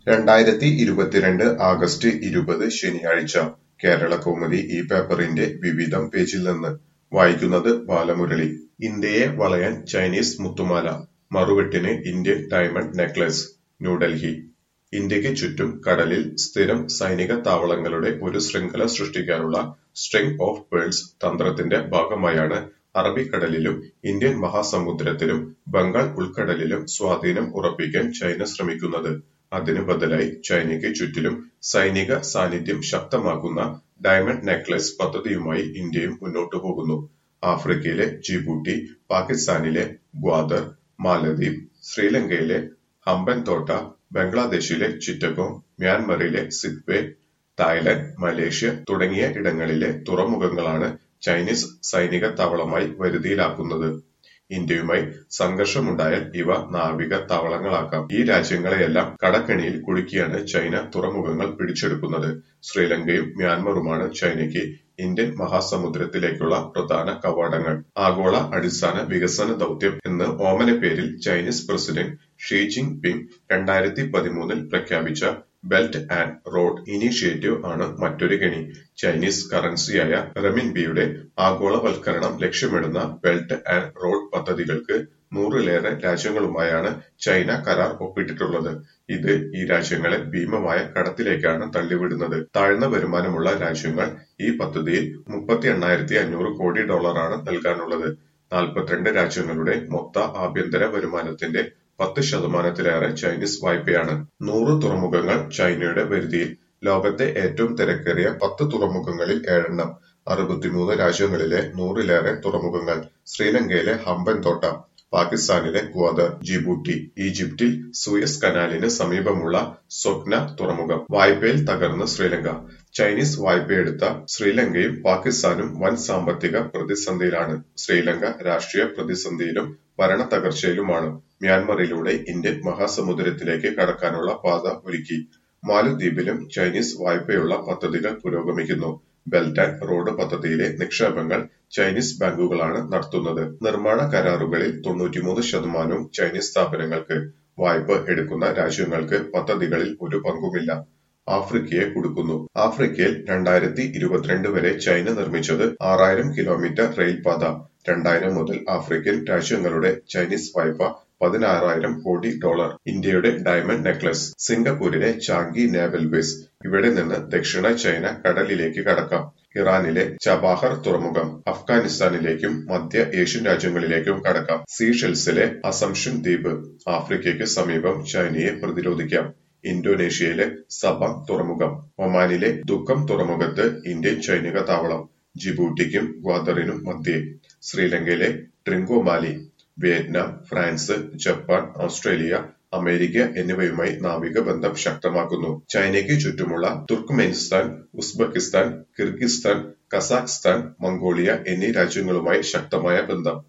രണ്ടായിരത്തി ഇരുപത്തിരണ്ട് ആഗസ്റ്റ് ഇരുപത് ശനിയാഴ്ച കേരളകൗമുദി ഈ പേപ്പറിന്റെ വിവിധം പേജിൽ നിന്ന് വായിക്കുന്നത് ബാലമുരളി ഇന്ത്യയെ വളയാൻ ചൈനീസ് മുത്തുമാല മറുവെട്ടിന് ഇന്ത്യൻ ഡയമണ്ട് നെക്ലസ് ന്യൂഡൽഹി ഇന്ത്യക്ക് ചുറ്റും കടലിൽ സ്ഥിരം സൈനിക താവളങ്ങളുടെ ഒരു ശൃംഖല സൃഷ്ടിക്കാനുള്ള സ്ട്രിംഗ് ഓഫ് പേൾസ് തന്ത്രത്തിന്റെ ഭാഗമായാണ് അറബിക്കടലിലും ഇന്ത്യൻ മഹാസമുദ്രത്തിലും ബംഗാൾ ഉൾക്കടലിലും സ്വാധീനം ഉറപ്പിക്കാൻ ചൈന ശ്രമിക്കുന്നത് അതിനു ബദലായി ചൈനയ്ക്ക് ചുറ്റിലും സൈനിക സാന്നിധ്യം ശക്തമാക്കുന്ന ഡയമണ്ട് നെക്ലസ് പദ്ധതിയുമായി ഇന്ത്യയും മുന്നോട്ടു പോകുന്നു ആഫ്രിക്കയിലെ ജിബൂട്ടി പാകിസ്ഥാനിലെ ഗ്വാദർ മാലദ്വീപ് ശ്രീലങ്കയിലെ ഹമ്പൻതോട്ട ബംഗ്ലാദേശിലെ ചിറ്റഗോങ് മ്യാൻമറിലെ സിഗ്വെ തായ്ലൻഡ് മലേഷ്യ തുടങ്ങിയ ഇടങ്ങളിലെ തുറമുഖങ്ങളാണ് ചൈനീസ് സൈനിക താവളമായി വരുതിയിലാക്കുന്നത് ഇന്ത്യയുമായി സംഘർഷമുണ്ടായാൽ ഇവ നാവിക താവളങ്ങളാക്കാം ഈ രാജ്യങ്ങളെയെല്ലാം കടക്കണിയിൽ കുടുക്കിയാണ് ചൈന തുറമുഖങ്ങൾ പിടിച്ചെടുക്കുന്നത് ശ്രീലങ്കയും മ്യാൻമറുമാണ് ചൈനയ്ക്ക് ഇന്ത്യൻ മഹാസമുദ്രത്തിലേക്കുള്ള പ്രധാന കവാടങ്ങൾ ആഗോള അടിസ്ഥാന വികസന ദൗത്യം എന്ന് ഓമന പേരിൽ Chinese president Xi Jinping രണ്ടായിരത്തി പതിമൂന്നിൽ പ്രഖ്യാപിച്ച ബെൽറ്റ് ആൻഡ് റോഡ് ഇനീഷ്യേറ്റീവ് ആണ് മറ്റൊരു കെണി ചൈനീസ് കറൻസിയായ റെമിൻബിയുടെ ആഗോളവൽക്കരണം ലക്ഷ്യമിടുന്ന ബെൽറ്റ് ആൻഡ് റോഡ് പദ്ധതികൾക്ക് നൂറിലേറെ രാജ്യങ്ങളുമായാണ് ചൈന കരാർ ഒപ്പിട്ടിട്ടുള്ളത് ഇത് ഈ രാജ്യങ്ങളെ ഭീമമായ കടത്തിലേക്കാണ് തള്ളിവിടുന്നത് താഴ്ന്ന വരുമാനമുള്ള രാജ്യങ്ങൾ ഈ പദ്ധതിയിൽ മുപ്പത്തി എണ്ണായിരത്തി അഞ്ഞൂറ് കോടി ഡോളറാണ് നൽകാനുള്ളത് നാൽപ്പത്തിരണ്ട് രാജ്യങ്ങളുടെ മൊത്ത ആഭ്യന്തര വരുമാനത്തിന്റെ പത്ത് ശതമാനത്തിലേറെ ചൈനീസ് വായ്പയാണ് നൂറ് തുറമുഖങ്ങൾ ചൈനയുടെ വരുതിയിൽ ലോകത്തെ ഏറ്റവും തിരക്കേറിയ പത്ത് തുറമുഖങ്ങളിൽ ഏഴെണ്ണം അറുപത്തിമൂന്ന് രാജ്യങ്ങളിലെ നൂറിലേറെ തുറമുഖങ്ങൾ ശ്രീലങ്കയിലെ ഹമ്പൻതോട്ട പാകിസ്ഥാനിലെ ഗ്വാദർ ജിബൂട്ടി ഈജിപ്തിൽ സൂയസ് കനാലിന് സമീപമുള്ള സ്വപ്ന തുറമുഖം വായ്പയിൽ തകർന്ന ശ്രീലങ്ക ചൈനീസ് വായ്പയെടുത്ത ശ്രീലങ്കയും പാകിസ്ഥാനും വൻ സാമ്പത്തിക പ്രതിസന്ധിയിലാണ് ശ്രീലങ്ക രാഷ്ട്രീയ പ്രതിസന്ധിയിലും ഭരണ തകർച്ചയിലുമാണ് മ്യാൻമറിലൂടെ ഇന്ത്യൻ മഹാസമുദ്രത്തിലേക്ക് കടക്കാനുള്ള പാത ഒരുക്കി മാലദ്വീപിലും ചൈനീസ് വായ്പയുള്ള പദ്ധതികൾ പുരോഗമിക്കുന്നു ബെൽറ്റ് ആൻഡ് റോഡ് പദ്ധതിയിലെ നിക്ഷേപങ്ങൾ ചൈനീസ് ബാങ്കുകളാണ് നടത്തുന്നത് നിർമ്മാണ കരാറുകളിൽ തൊണ്ണൂറ്റിമൂന്ന് ശതമാനവും ചൈനീസ് സ്ഥാപനങ്ങൾക്ക് വായ്പ എടുക്കുന്ന രാജ്യങ്ങൾക്ക് പദ്ധതികളിൽ ഒരു പങ്കുമില്ല ആഫ്രിക്കയെ കൊടുക്കുന്നു ആഫ്രിക്കയിൽ രണ്ടായിരത്തി ഇരുപത്തിരണ്ട് വരെ ചൈന നിർമ്മിച്ചത് ആറായിരം കിലോമീറ്റർ റെയിൽപാത രണ്ടായിരം മുതൽ ആഫ്രിക്കൻ രാജ്യങ്ങളുടെ ചൈനീസ് വായ്പ പതിനാറായിരം കോടി ഡോളർ ഇന്ത്യയുടെ ഡയമണ്ട് നെക്ലസ് സിംഗപ്പൂരിലെ ചാങ്കി നേവൽ ബേസ് ഇവിടെ നിന്ന് ദക്ഷിണ ചൈന കടലിലേക്ക് കടക്കാം ഇറാനിലെ ചബാഹർ തുറമുഖം അഫ്ഗാനിസ്ഥാനിലേക്കും മധ്യ ഏഷ്യൻ രാജ്യങ്ങളിലേക്കും കടക്കാം സീഷെൽസിലെ അസംഷൻ ദ്വീപ് ആഫ്രിക്കയ്ക്ക് സമീപം ചൈനയെ പ്രതിരോധിക്കാം ഇന്തോനേഷ്യയിലെ സബാങ് തുറമുഖം ഒമാനിലെ ദുഃഖം തുറമുഖത്ത് ഇന്ത്യൻ സൈനിക താവളം ജിബൂട്ടിക്കും ഗ്വാദറിനും മധ്യേ ശ്രീലങ്കയിലെ Trincomalee Vietnam France Japan Australia America എന്നിവയുമായി നാവിക ബന്ധം ശക്തമാക്കുന്നു ചൈനയ്ക്ക് ചുറ്റുമുള്ള Turkmenistan Uzbekistan Kyrgyzstan Kazakhstan Mongolia എന്നീ രാജ്യങ്ങളുമായി ശക്തമായ ബന്ധം